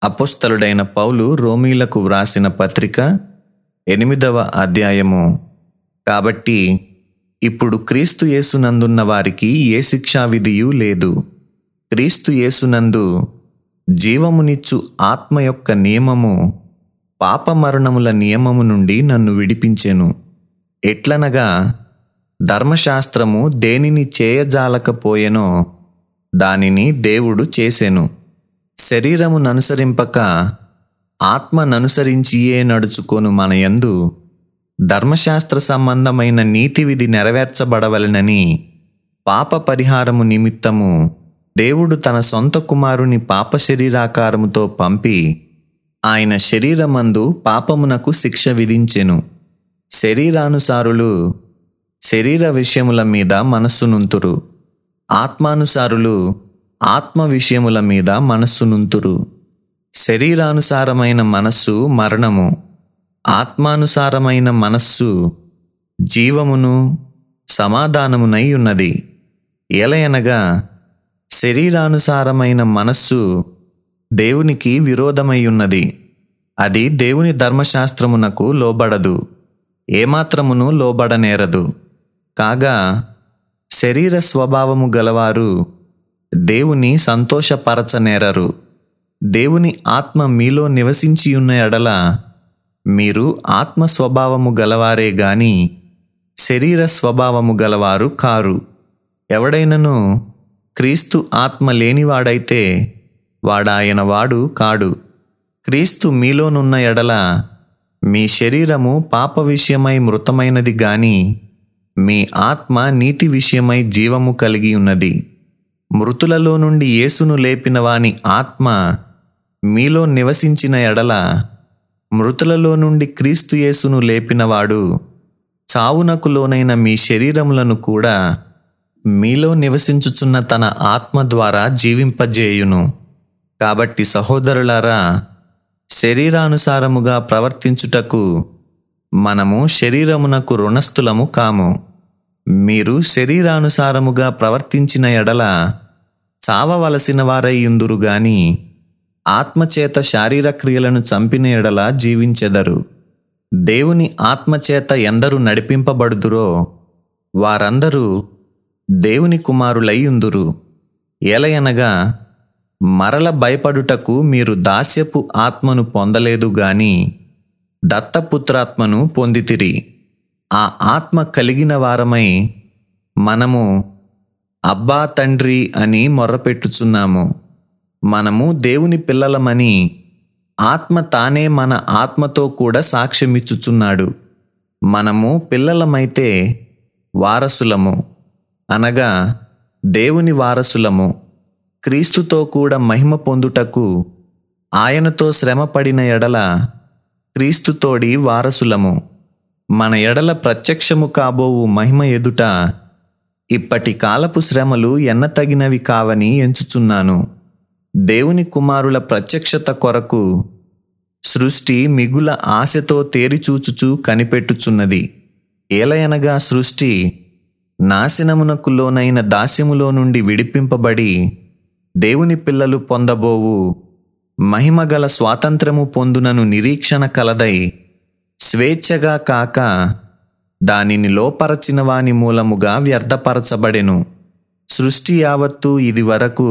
అపోస్తలుడైన పౌలు రోమీలకు వ్రాసిన పత్రిక ఎనిమిదవ అధ్యాయము కాబట్టి ఇప్పుడు క్రీస్తు యేసునందున్న వారికి ఏ శిక్షా విధియు లేదు క్రీస్తు యేసునందు జీవమునిచ్చు ఆత్మ యొక్క నియమము పాపమరణముల నియమము నుండి నన్ను విడిపించెను ఎట్లనగా ధర్మశాస్త్రము దేనిని చేయజాలకపోయెనో దానిని దేవుడు చేసెను శరీరముననుసరింపక ఆత్మననుసరించియే నడుచుకొను మన యందు ధర్మశాస్త్ర సంబంధమైన నీతి విధి నెరవేర్చబడవలెనని పాప పరిహారము నిమిత్తము దేవుడు తన సొంత కుమారుని పాప శరీరాకారముతో పంపి ఆయన శరీరమందు పాపమునకు శిక్ష విధించెను శరీరానుసారులు శరీర విషయముల మీద మనస్సునుంతురు ఆత్మానుసారులు ఆత్మ విషయముల మీద మనస్సునుంతురు శరీరానుసారమైన మనస్సు మరణము ఆత్మానుసారమైన మనస్సు జీవమును సమాధానమునై ఉన్నది ఎలయనగా శరీరానుసారమైన మనస్సు దేవునికి విరోధమై ఉన్నది అది దేవుని ధర్మశాస్త్రమునకు లోబడదు ఏమాత్రమును లోబడనేరదు కాగా శరీర స్వభావము గలవారు దేవుని సంతోషపరచనేరరు దేవుని ఆత్మ మీలో నివసించి ఉన్న ఎడల మీరు ఆత్మ స్వభావము గలవారే గాని శరీర స్వభావము గలవారు కారు ఎవడైనను క్రీస్తు ఆత్మ లేనివాడైతే వాడాయన వాడు కాడు క్రీస్తు మీలోనున్న ఎడల మీ శరీరము పాప విషయమై మృతమైనది గాని మీ ఆత్మ నీతి విషయమై జీవము కలిగి ఉన్నది మృతులలో నుండి యేసును లేపిన వాని ఆత్మ మీలో నివసించిన ఎడల మృతులలో నుండి క్రీస్తు యేసును లేపినవాడు చావునకు లోనైన మీ శరీరములను కూడా మీలో నివసించుచున్న తన ఆత్మ ద్వారా జీవింపజేయును కాబట్టి సహోదరులారా శరీరానుసారముగా ప్రవర్తించుటకు మనము శరీరమునకు రుణస్థులము కాము మీరు శరీరానుసారముగా ప్రవర్తించిన ఎడల చావవలసిన వారయ్యుందురు గాని ఆత్మచేత శారీర క్రియలను చంపిన ఎడల జీవించెదరు దేవుని ఆత్మచేత ఎందరు నడిపింపబడుదురో వారందరూ దేవుని కుమారులయ్యుందురు ఏలయనగా మరల భయపడుటకు మీరు దాస్యపు ఆత్మను పొందలేదు గాని దత్తపుత్రాత్మను పొందితిరి ఆ ఆత్మ కలిగిన వారమై మనము అబ్బా తండ్రి అని మొర్రపెట్టుచున్నాము మనము దేవుని పిల్లలమని ఆత్మ తానే మన ఆత్మతో కూడా సాక్ష్యమిచ్చుచున్నాడు మనము పిల్లలమైతే వారసులము అనగా దేవుని వారసులము క్రీస్తుతో కూడా మహిమ పొందుటకు ఆయనతో శ్రమపడిన ఎడల క్రీస్తుతోడి వారసులము మన ఎడల ప్రత్యక్షము కాబోవు మహిమ ఎదుట ఇప్పటి కాలపు శ్రమలు ఎన్నతగినవి కావని ఎంచుచున్నాను దేవుని కుమారుల ప్రత్యక్షత కొరకు సృష్టి మిగుల ఆశతో తేరిచూచుచూ కనిపెట్టుచున్నది ఏలయనగా సృష్టి నాశనమునకు లోనైన దాస్యములో నుండి విడిపింపబడి దేవుని పిల్లలు పొందబోవు మహిమగల స్వాతంత్రము పొందునను నిరీక్షణ కలదై స్వేచ్ఛగా కాక దానిని లోపరచిన వాని మూలముగా వ్యర్థపరచబడెను సృష్టి యావత్తు ఇది వరకు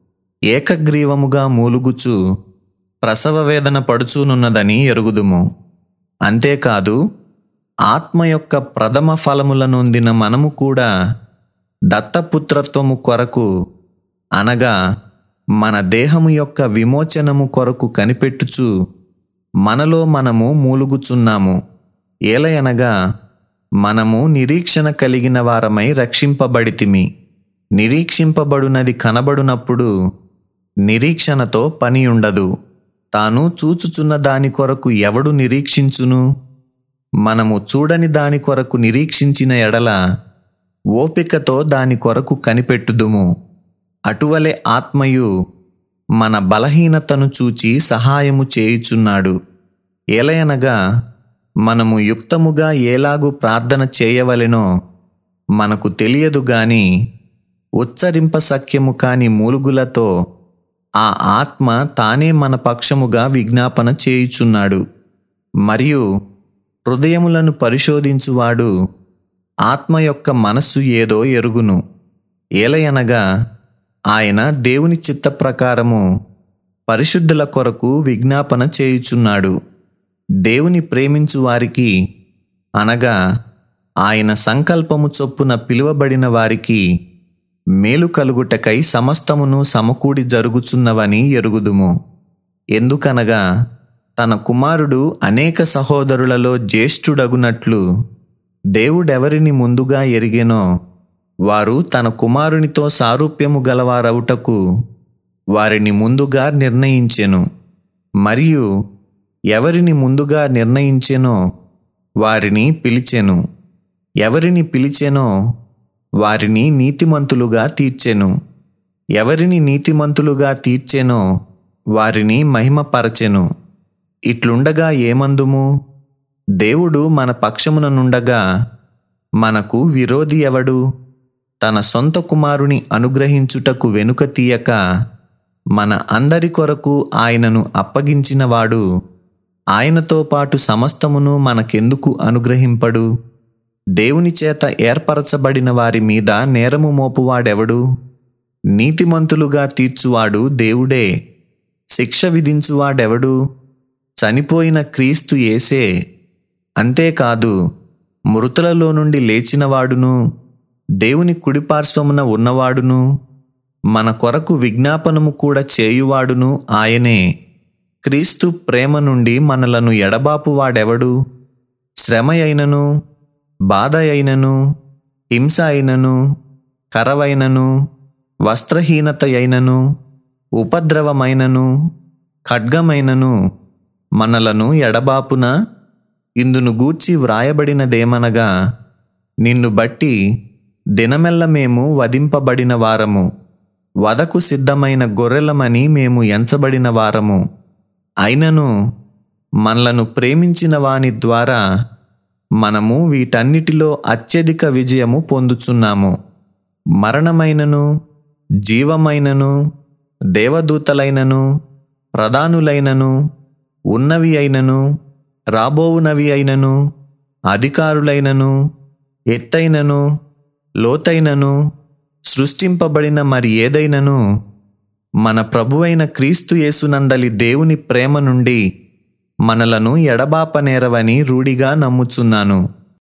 ఏకగ్రీవముగా మూలుగుచు ప్రసవ వేదన పడుచూనున్నదని ఎరుగుదుము అంతేకాదు ఆత్మ యొక్క ప్రథమ ఫలముల నొందిన మనము కూడా దత్తపుత్రత్వము కొరకు అనగా మన దేహము యొక్క విమోచనము కొరకు కనిపెట్టుచు మనలో మనము మూలుగుచున్నాము ఏలయనగా మనము నిరీక్షణ కలిగిన వారమై రక్షింపబడితిమి నిరీక్షింపబడునది కనబడునప్పుడు నిరీక్షణతో పని ఉండదు తాను చూచుచున్న దాని కొరకు ఎవడు నిరీక్షించును మనము చూడని దాని కొరకు నిరీక్షించిన ఎడల ఓపికతో దాని కొరకు కనిపెట్టుదుము అటువలే ఆత్మయు మన బలహీనతను చూచి సహాయము చేయుచున్నాడు ఏలయనగా మనము యుక్తముగా ఏలాగు ప్రార్థన చేయవలెనో మనకు తెలియదు గాని ఉచ్చరింప సఖ్యము కాని మూలుగులతో ఆ ఆత్మ తానే మన పక్షముగా విజ్ఞాపన చేయుచున్నాడు మరియు హృదయములను పరిశోధించువాడు ఆత్మ యొక్క మనస్సు ఏదో ఎరుగును ఏలయనగా ఆయన దేవుని చిత్త ప్రకారము పరిశుద్ధుల కొరకు విజ్ఞాపన చేయుచున్నాడు దేవుని ప్రేమించు వారికి అనగా ఆయన సంకల్పము చొప్పున పిలువబడిన వారికి మేలు కలుగుటకై సమస్తమును సమకూడి జరుగుచున్నవని ఎరుగుదుము ఎందుకనగా తన కుమారుడు అనేక సహోదరులలో జ్యేష్ఠుడగునట్లు దేవుడెవరిని ముందుగా ఎరిగెనో వారు తన కుమారునితో సారూప్యము గలవారవుటకు వారిని ముందుగా నిర్ణయించెను మరియు ఎవరిని ముందుగా నిర్ణయించెనో వారిని పిలిచెను ఎవరిని పిలిచెనో వారిని నీతిమంతులుగా తీర్చెను ఎవరిని నీతిమంతులుగా తీర్చెనో వారిని మహిమపరచెను ఇట్లుండగా ఏమందుము దేవుడు మన పక్షమున నుండగా మనకు విరోధి ఎవడు తన సొంత కుమారుని అనుగ్రహించుటకు వెనుక తీయక మన అందరి కొరకు ఆయనను అప్పగించినవాడు ఆయనతో పాటు సమస్తమును మనకెందుకు అనుగ్రహింపడు దేవుని చేత ఏర్పరచబడిన వారి మీద నేరము మోపువాడెవడు నీతిమంతులుగా తీర్చువాడు దేవుడే శిక్ష విధించువాడెవడు చనిపోయిన క్రీస్తు యేసే అంతేకాదు మృతులలో నుండి లేచినవాడును దేవుని కుడిపార్శ్వమున ఉన్నవాడును మన కొరకు విజ్ఞాపనము కూడా చేయువాడును ఆయనే క్రీస్తు ప్రేమ నుండి మనలను ఎడబాపువాడెవడు శ్రమ అయినను బాధ అయినను హింస అయినను కరవైనను వస్త్రహీనత అయినను ఉపద్రవమైనను ఖడ్గమైనను మనలను ఎడబాపున ఇందును గూర్చి వ్రాయబడినదేమనగా నిన్ను బట్టి దినమెల్ల మేము వధింపబడిన వారము వదకు సిద్ధమైన గొర్రెలమని మేము ఎంచబడిన వారము అయినను మనలను ప్రేమించిన వాని ద్వారా మనము వీటన్నిటిలో అత్యధిక విజయము పొందుచున్నాము మరణమైనను జీవమైనను దేవదూతలైనను ప్రధానులైనను ఉన్నవి అయినను రాబోవునవి అయినను అధికారులైనను ఎత్తైనను లోతైనను సృష్టింపబడిన మరి ఏదైనను మన ప్రభువైన క్రీస్తు యేసునందలి దేవుని ప్రేమ నుండి మనలను ఎడబాపనేరవని రూఢిగా నమ్ముచున్నాను